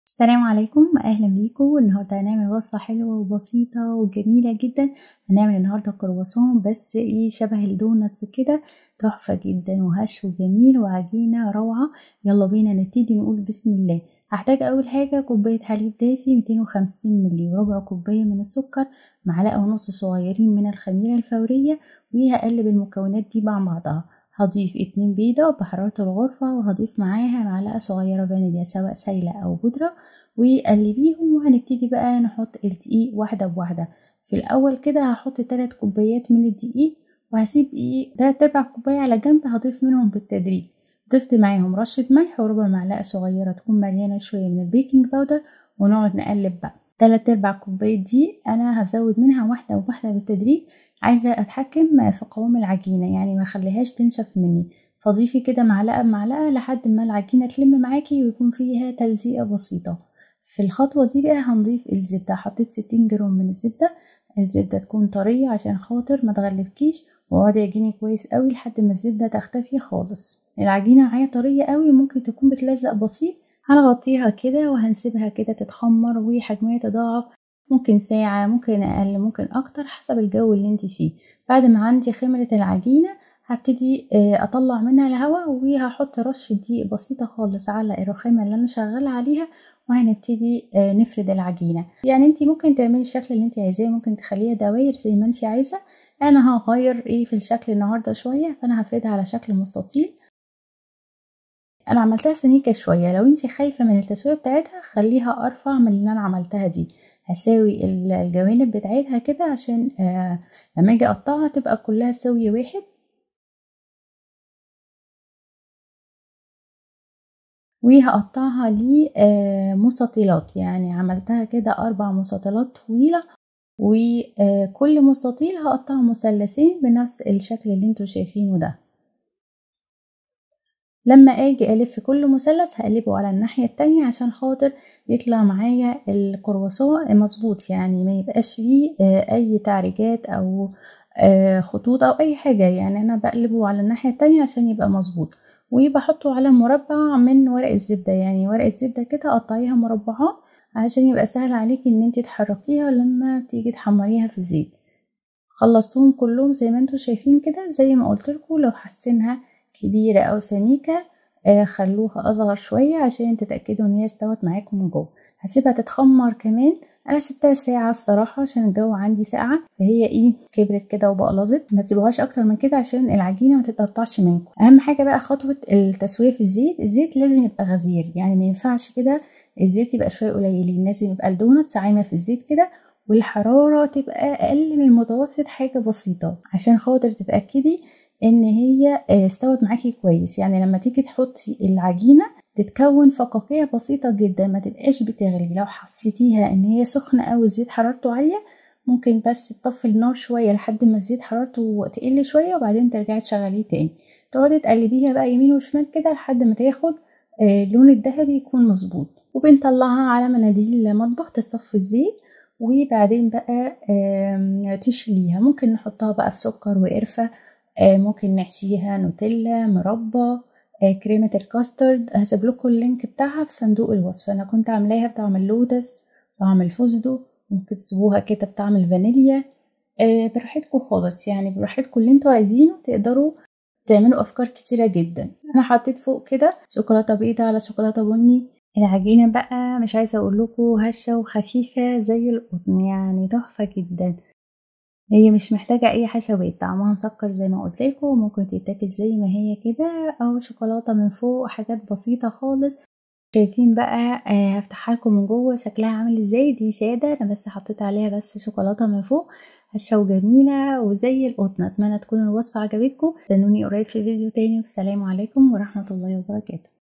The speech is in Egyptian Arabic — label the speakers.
Speaker 1: السلام عليكم اهلا بيكم النهارده هنعمل وصفه حلوه وبسيطه وجميله جدا هنعمل النهارده كرواسون بس ايه شبه الدوناتس كده تحفه جدا وهش وجميل وعجينه روعه يلا بينا نبتدي نقول بسم الله هحتاج اول حاجه كوبايه حليب دافي 250 مللي وربع كوبايه من السكر معلقه ونص صغيرين من الخميره الفوريه وهقلب المكونات دي مع بعضها هضيف اتنين بيضة بحرارة الغرفة وهضيف معاها معلقة صغيرة فانيليا سواء سايلة أو بودرة وقلبيهم وهنبتدي بقى نحط الدقيق واحدة بواحدة في الأول كده هحط تلات كوبايات من الدقيق وهسيب ايه تلات أرباع كوباية على جنب هضيف منهم بالتدريج ضفت معاهم رشة ملح وربع معلقة صغيرة تكون مليانة شوية من البيكنج باودر ونقعد نقلب بقى تلات أرباع كوباية دي أنا هزود منها واحدة بواحدة بالتدريج عايزة أتحكم في قوام العجينة يعني ما خليهاش تنشف مني فضيفي كده معلقة بمعلقة لحد ما العجينة تلم معاكي ويكون فيها تلزيقة بسيطة في الخطوة دي بقى هنضيف الزبدة حطيت ستين جرام من الزبدة الزبدة تكون طرية عشان خاطر ما تغلبكيش واقعدي عجيني كويس قوي لحد ما الزبدة تختفي خالص العجينة معايا طرية قوي ممكن تكون بتلزق بسيط هنغطيها كده وهنسيبها كده تتخمر وحجمها يتضاعف ممكن ساعة ممكن أقل ممكن أكتر حسب الجو اللي انت فيه بعد ما عندي خمرة العجينة هبتدي أطلع منها الهواء وهحط رشة دقيق بسيطة خالص على الرخامة اللي أنا شغالة عليها وهنبتدي نفرد العجينة يعني انت ممكن تعملي الشكل اللي انت عايزاه ممكن تخليها دواير زي ما انت عايزة انا هغير ايه في الشكل النهاردة شوية فانا هفردها على شكل مستطيل انا عملتها سميكة شوية لو انت خايفة من التسوية بتاعتها خليها ارفع من اللي انا عملتها دي هساوي الجوانب بتاعتها كده عشان آه لما اجي اقطعها تبقى كلها سوي واحد وهقطعها لمستطيلات يعني عملتها كده اربع مستطيلات طويلة وكل مستطيل هقطعه مثلثين بنفس الشكل اللي انتوا شايفينه ده لما اجي الف كل مثلث هقلبه على الناحيه التانية عشان خاطر يطلع معايا الكرواسون مظبوط يعني ما يبقاش فيه اي تعريجات او خطوط او اي حاجه يعني انا بقلبه على الناحيه التانية عشان يبقى مظبوط وبحطه على مربع من ورق الزبده يعني ورقه زبده كده قطعيها مربعات عشان يبقى سهل عليكي ان انت تحركيها لما تيجي تحمريها في الزيت خلصتهم كلهم زي ما انتوا شايفين كده زي ما قلت لكم لو حاسينها كبيرة أو سميكة آه خلوها أصغر شوية عشان تتأكدوا إن هي استوت معاكم من جوه هسيبها تتخمر كمان أنا سبتها ساعة الصراحة عشان الجو عندي ساقعة فهي إيه كبرت كده وبقلظت ما تسيبوهاش أكتر من كده عشان العجينة ما تتقطعش منكم أهم حاجة بقى خطوة التسوية في الزيت الزيت لازم يبقى غزير يعني ما ينفعش كده الزيت يبقى شوية قليلين لازم يبقى الدونتس عايمة في الزيت كده والحرارة تبقى أقل من المتوسط حاجة بسيطة عشان خاطر تتأكدي ان هي استوت معاكي كويس يعني لما تيجي تحطي العجينه تتكون فقاقيع بسيطه جدا ما تبقاش بتغلي لو حسيتيها ان هي سخنه او الزيت حرارته عاليه ممكن بس تطفي النار شويه لحد ما الزيت حرارته تقل شويه وبعدين ترجعي تشغليه تاني تقعدي تقلبيها بقى يمين وشمال كده لحد ما تاخد اللون الذهبي يكون مظبوط وبنطلعها على مناديل مطبخ تصفي الزيت وبعدين بقى تشيليها ممكن نحطها بقى في سكر وقرفه ممكن نحشيها نوتيلا مربى كريمة الكاسترد هسيب لكم اللينك بتاعها في صندوق الوصف انا كنت عاملاها بطعم اللوتس طعم الفستق ممكن تسيبوها كده بطعم الفانيليا براحتكم خالص يعني براحتكم اللي انتوا عايزينه تقدروا تعملوا افكار كتيرة جدا انا حطيت فوق كده شوكولاتة بيضة على شوكولاتة بني العجينة بقى مش عايزة اقول لكم هشة وخفيفة زي القطن يعني تحفة جدا هي مش محتاجة أي حشوات طعمها مسكر زي ما قلت لكم ممكن تتاكل زي ما هي كده أو شوكولاتة من فوق حاجات بسيطة خالص شايفين بقى هفتحها لكم من جوه شكلها عامل ازاي دي سادة أنا بس حطيت عليها بس شوكولاتة من فوق هشة وجميلة وزي القطن أتمنى تكون الوصفة عجبتكم استنوني قريب في فيديو تاني والسلام عليكم ورحمة الله وبركاته